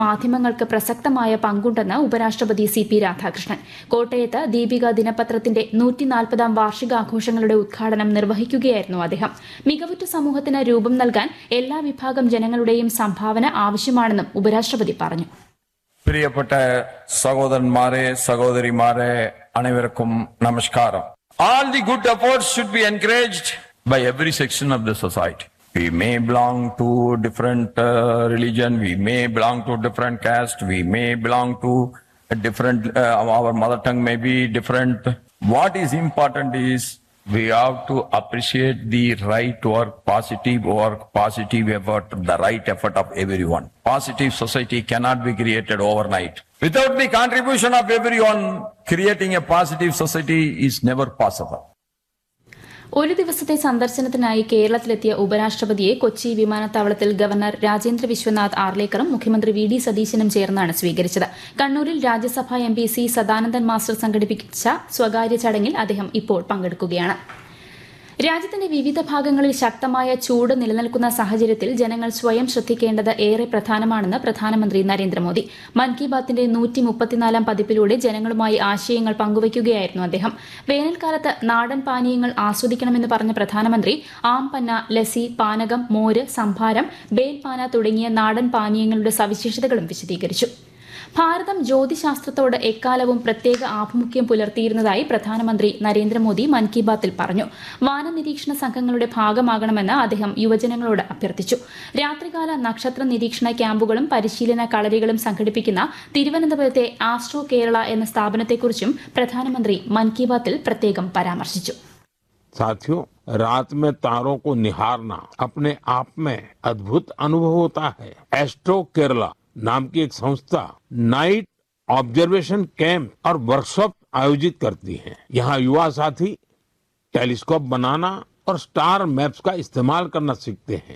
മാധ്യമങ്ങൾക്ക് പ്രസക്തമായ പങ്കുണ്ടെന്ന് ഉപരാഷ്ട്രപതി സി പി രാധാകൃഷ്ണൻ കോട്ടയത്ത് ദീപിക ദിനപത്രത്തിന്റെ നൂറ്റിനാൽപ്പതാം വാർഷികാഘോഷങ്ങളുടെ ഉദ്ഘാടനം നിർവഹിക്കുകയായിരുന്നു അദ്ദേഹം മികവുറ്റ സമൂഹത്തിന് രൂപം നൽകാൻ എല്ലാ വിഭാഗം ജനങ്ങളുടെയും സംഭാവന ആവശ്യമാണെന്നും ഉപരാഷ്ട്രപതി പറഞ്ഞു പ്രിയപ്പെട്ട സഹോദരന്മാരെ സഹോദരിമാരെ അനേവർക്കും നമസ്കാരം All the good efforts should be encouraged by every section of the society. We may belong to different uh, religion, we may belong to different caste, we may belong to a different, uh, our mother tongue may be different. What is important is we have to appreciate the right work, positive work, positive effort, the right effort of everyone. Positive society cannot be created overnight. Without the contribution of everyone, creating a positive society is never possible. ഒരു ദിവസത്തെ സന്ദർശനത്തിനായി കേരളത്തിലെത്തിയ ഉപരാഷ്ട്രപതിയെ കൊച്ചി വിമാനത്താവളത്തിൽ governor Rajendra Vishwanath ആർലേക്കറും മുഖ്യമന്ത്രി V D സതീശനും ചേർന്നാണ് സ്വീകരിച്ചത് കണ്ണൂരിൽ രാജ്യസഭാ M P C Sadanandan master സംഘടിപ്പിച്ച സ്വകാര്യ ചടങ്ങിൽ അദ്ദേഹം ഇപ്പോൾ പങ്കെടുക്കുകയാണ് രാജ്യത്തിന്റെ വിവിധ ഭാഗങ്ങളിൽ ശക്തമായ ചൂട് നിലനിൽക്കുന്ന സാഹചര്യത്തിൽ ജനങ്ങൾ സ്വയം ശ്രദ്ധിക്കേണ്ടത് ഏറെ പ്രധാനമാണെന്ന് പ്രധാനമന്ത്രി നരേന്ദ്രമോദി മൻ കി ബാത്തിന്റെ നൂറ്റി മുപ്പത്തിനാലാം പതിപ്പിലൂടെ ജനങ്ങളുമായി ആശയങ്ങൾ പങ്കുവയ്ക്കുകയായിരുന്നു അദ്ദേഹം വേനൽക്കാലത്ത് നാടൻ പാനീയങ്ങൾ ആസ്വദിക്കണമെന്ന് പറഞ്ഞ പ്രധാനമന്ത്രി ആംപന്ന ലസി പാനകം മോര് സംഭാരം ബേൽപാന തുടങ്ങിയ നാടൻ പാനീയങ്ങളുടെ സവിശേഷതകളും വിശദീകരിച്ചു ഭാരതം ജ്യോതിശാസ്ത്രത്തോട് എക്കാലവും പ്രത്യേക ആഭിമുഖ്യം പുലർത്തിയിരുന്നതായി പ്രധാനമന്ത്രി നരേന്ദ്രമോദി മൻ കി ബാത്തിൽ പറഞ്ഞു വാനനിരീക്ഷണ സംഘങ്ങളുടെ ഭാഗമാകണമെന്ന് അദ്ദേഹം യുവജനങ്ങളോട് അഭ്യർത്ഥിച്ചു രാത്രികാല നക്ഷത്ര നിരീക്ഷണ ക്യാമ്പുകളും പരിശീലന കളരികളും സംഘടിപ്പിക്കുന്ന തിരുവനന്തപുരത്തെ ആസ്ട്രോ കേരള എന്ന സ്ഥാപനത്തെക്കുറിച്ചും പ്രധാനമന്ത്രി മൻ കി ബാത്തിൽ പ്രത്യേകം പരാമർശിച്ചു साथियों रात में तारों को निहारना अपने आप में अद्भुत अनुभव होता है एस्ट्रो केरला नाम की एक संस्था नाइट ऑब्जर्वेशन कैंप और वर्कशॉप आयोजित करती है यहाँ युवा साथी टेलीस्कोप बनाना और स्टार मैप्स का इस्तेमाल करना सीखते हैं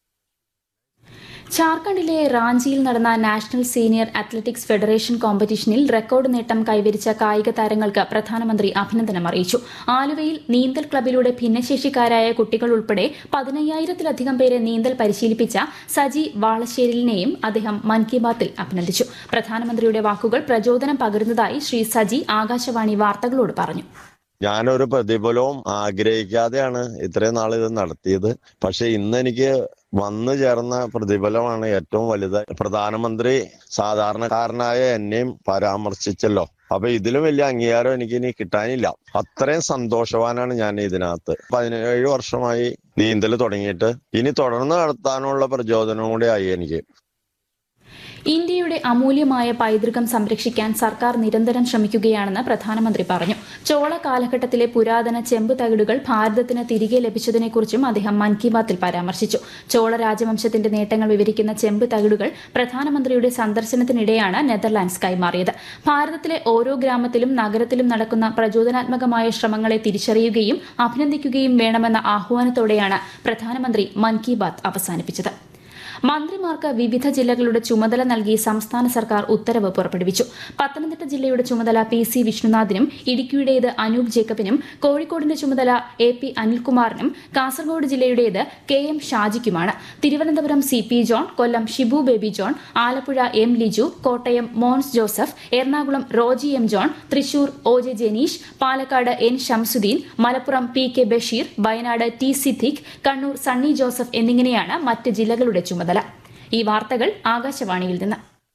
ഝാർഖണ്ഡിലെ റാഞ്ചിയിൽ നടന്ന നാഷണൽ സീനിയർ അത്ലറ്റിക്സ് ഫെഡറേഷൻ കോമ്പറ്റീഷനിൽ റെക്കോർഡ് നേട്ടം കൈവരിച്ച കായിക താരങ്ങൾക്ക് പ്രധാനമന്ത്രി അഭിനന്ദനം അറിയിച്ചു ആലുവയിൽ നീന്തൽ ക്ലബിലൂടെ ഭിന്നശേഷിക്കാരായ കുട്ടികൾ ഉൾപ്പെടെ പതിനയ്യായിരത്തിലധികം പേരെ നീന്തൽ പരിശീലിപ്പിച്ച സജി വാളശ്ശേരിലിനെയും അദ്ദേഹം മൻ കി ബാത്തിൽ അഭിനന്ദിച്ചു പ്രധാനമന്ത്രിയുടെ വാക്കുകൾ പ്രചോദനം പകരുന്നതായി ശ്രീ സജി ആകാശവാണി വാർത്തകളോട് പറഞ്ഞു ഞാനൊരു പ്രതിഫലവും ആഗ്രഹിക്കാതെയാണ് ഇത്രയും നാൾ ഇത് നടത്തിയത് പക്ഷെ ഇന്ന് എനിക്ക് വന്നു ചേർന്ന പ്രതിഫലമാണ് ഏറ്റവും വലുത് പ്രധാനമന്ത്രി സാധാരണക്കാരനായ എന്നെയും പരാമർശിച്ചല്ലോ അപ്പൊ ഇതിലും വലിയ അംഗീകാരം എനിക്ക് ഇനി കിട്ടാനില്ല അത്രയും സന്തോഷവാനാണ് ഞാൻ ഇതിനകത്ത് പതിനേഴ് വർഷമായി നീന്തൽ തുടങ്ങിയിട്ട് ഇനി തുടർന്ന് നടത്താനുള്ള പ്രചോദനവും കൂടി ആയി എനിക്ക് ഇന്ത്യയുടെ അമൂല്യമായ പൈതൃകം സംരക്ഷിക്കാൻ സർക്കാർ നിരന്തരം ശ്രമിക്കുകയാണെന്ന് പ്രധാനമന്ത്രി പറഞ്ഞു ചോള കാലഘട്ടത്തിലെ പുരാതന ചെമ്പ് തകിടുകൾ ഭാരതത്തിന് തിരികെ ലഭിച്ചതിനെക്കുറിച്ചും അദ്ദേഹം മൻ കി ബാത്തിൽ പരാമർശിച്ചു ചോള രാജവംശത്തിന്റെ നേട്ടങ്ങൾ വിവരിക്കുന്ന ചെമ്പ് തകിടുകൾ പ്രധാനമന്ത്രിയുടെ സന്ദർശനത്തിനിടെയാണ് നെതർലാൻഡ്സ് കൈമാറിയത് ഭാരതത്തിലെ ഓരോ ഗ്രാമത്തിലും നഗരത്തിലും നടക്കുന്ന പ്രചോദനാത്മകമായ ശ്രമങ്ങളെ തിരിച്ചറിയുകയും അഭിനന്ദിക്കുകയും വേണമെന്ന ആഹ്വാനത്തോടെയാണ് പ്രധാനമന്ത്രി മൻ കി ബാത്ത് അവസാനിപ്പിച്ചത് മന്ത്രിമാർക്ക് വിവിധ ജില്ലകളുടെ ചുമതല നൽകി സംസ്ഥാന സർക്കാർ ഉത്തരവ് പുറപ്പെടുവിച്ചു പത്തനംതിട്ട ജില്ലയുടെ ചുമതല പി സി വിഷ്ണുനാഥിനും ഇടുക്കിയുടേത് അനൂപ് ജേക്കബിനും കോഴിക്കോടിന്റെ ചുമതല എ പി അനിൽകുമാറിനും കാസർഗോഡ് ജില്ലയുടേത് കെ എം ഷാജിക്കുമാണ് Thiruvananthapuram C P John Kollam Shibu Baby John Alappuzha M Liju Kottayam Mons Joseph Ernakulam Roji M John Thrissur O J Janeesh Palakkad N Shamsuddin Malappuram P K Basheer Wayanad T Siddique Kannur Sunny Joseph എന്നിങ്ങനെയാണ് മറ്റ് ജില്ലകളുടെ ചുമതല ഈ വാർത്തകൾ ആകാശവാണിയിൽ നിന്ന്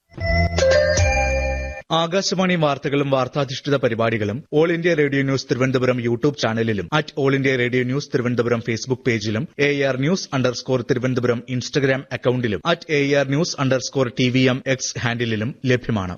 ആകാശവാണി വാർത്തകളും വാർത്താധിഷ്ഠിത പരിപാടികളും All India Radio News Thiruvananthapuram YouTube ചാനലിലും at All India Radio News Thiruvananthapuram Facebook പേജിലും A R news underscore Thiruvananthapuram Instagram അക്കൌണ്ടിലും at A R news underscore T V M X ഹാൻഡിലും ലഭ്യമാണ്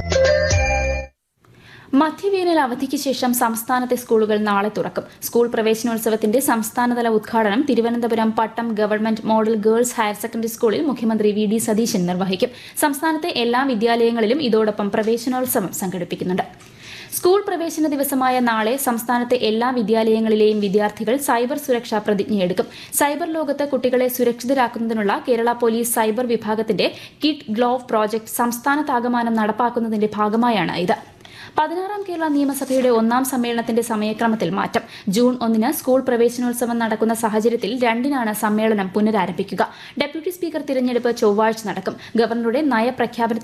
മധ്യവേനൽ അവധിക്ക് ശേഷം സംസ്ഥാനത്തെ സ്കൂളുകൾ നാളെ തുറക്കും സ്കൂൾ പ്രവേശനോത്സവത്തിന്റെ സംസ്ഥാനതല ഉദ്ഘാടനം Thiruvananthapuram Pattom government model girls higher secondary സ്കൂളിൽ മുഖ്യമന്ത്രി വി ഡി സതീശൻ നിർവഹിക്കും സംസ്ഥാനത്തെ എല്ലാ വിദ്യാലയങ്ങളിലും ഇതോടൊപ്പം പ്രവേശനോത്സവം സംഘടിപ്പിക്കുന്നുണ്ട് സ്കൂൾ പ്രവേശന ദിവസമായ നാളെ സംസ്ഥാനത്തെ എല്ലാ വിദ്യാലയങ്ങളിലെയും വിദ്യാർത്ഥികൾ സൈബർ സുരക്ഷാ പ്രതിജ്ഞയെടുക്കും സൈബർ ലോകത്ത് കുട്ടികളെ സുരക്ഷിതരാക്കുന്നതിനുള്ള കേരള പോലീസ് സൈബർ വിഭാഗത്തിന്റെ കിഡ് ഗ്ലോവ് പ്രോജക്ട് സംസ്ഥാനത്താകമാനം നടപ്പാക്കുന്നതിന്റെ ഭാഗമായാണ് ഇത് പതിനാറാം കേരള നിയമസഭയുടെ ഒന്നാം സമ്മേളനത്തിന്റെ സമയക്രമത്തിൽ മാറ്റം ജൂൺ ഒന്നിന് സ്കൂൾ പ്രവേശനോത്സവം നടക്കുന്ന സാഹചര്യത്തിൽ രണ്ടിനാണ് സമ്മേളനം പുനരാരംഭിക്കുക ഡെപ്യൂട്ടി സ്പീക്കർ തിരഞ്ഞെടുപ്പ് ചൊവ്വാഴ്ച നടക്കും ഗവർണറുടെ നയപ്രഖ്യാപനത്തിന്